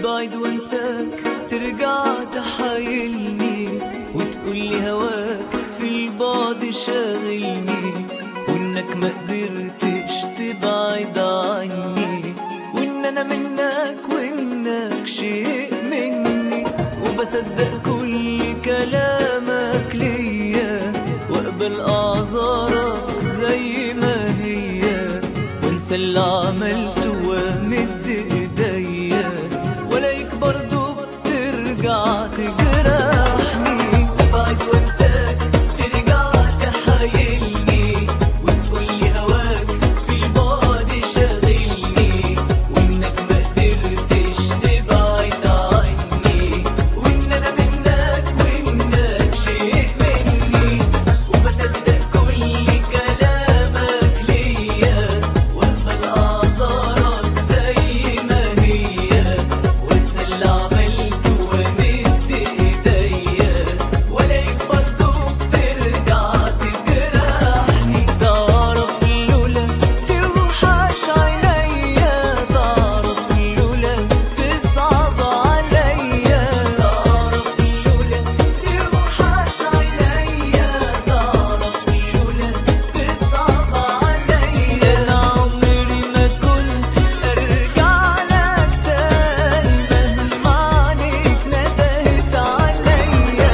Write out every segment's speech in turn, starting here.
تبعد وانساك ترجع تحايلني وتقولي هواك في البعد شاغلني وانك ما قدرتش تبعد عني وان انا منك وانك شيء مني وبصدق كل كلامك ليا واقبل اعذارك زي ما هي وانسى اللي عملته وامد ايديا ولايك برضو بترجع تجرحني بعد وانساك ترجع تحايلني وتقولي هواك في البعد شاغلني وانك ما قدرتش تبعد عني وان انا منك وانك شيء مني وبصدق كل كلامك ليا واقبل اعذارك زي ما هي وانسى اللي عملته وامد ايديا ولاقيك برضه بترجع تجرحني تعرف لولا توحش عينيا تعرف لولا تصعب عليا تعرف لولا توحش عينيا تعرف لولا تصعب عليا انا عمري ما كنت ارجع لك تاني مهما عنيك ندهت عليا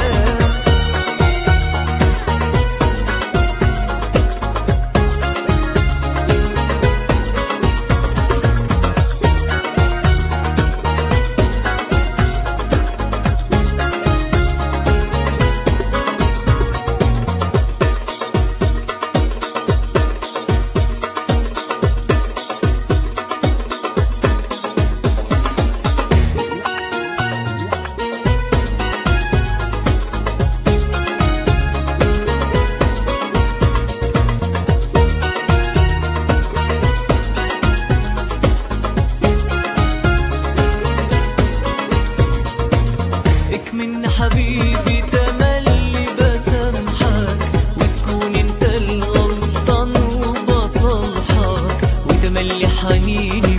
اكمن حبيبي تملي بسامحك وتكون انت الغلطان وبصالحك وتملي حنيني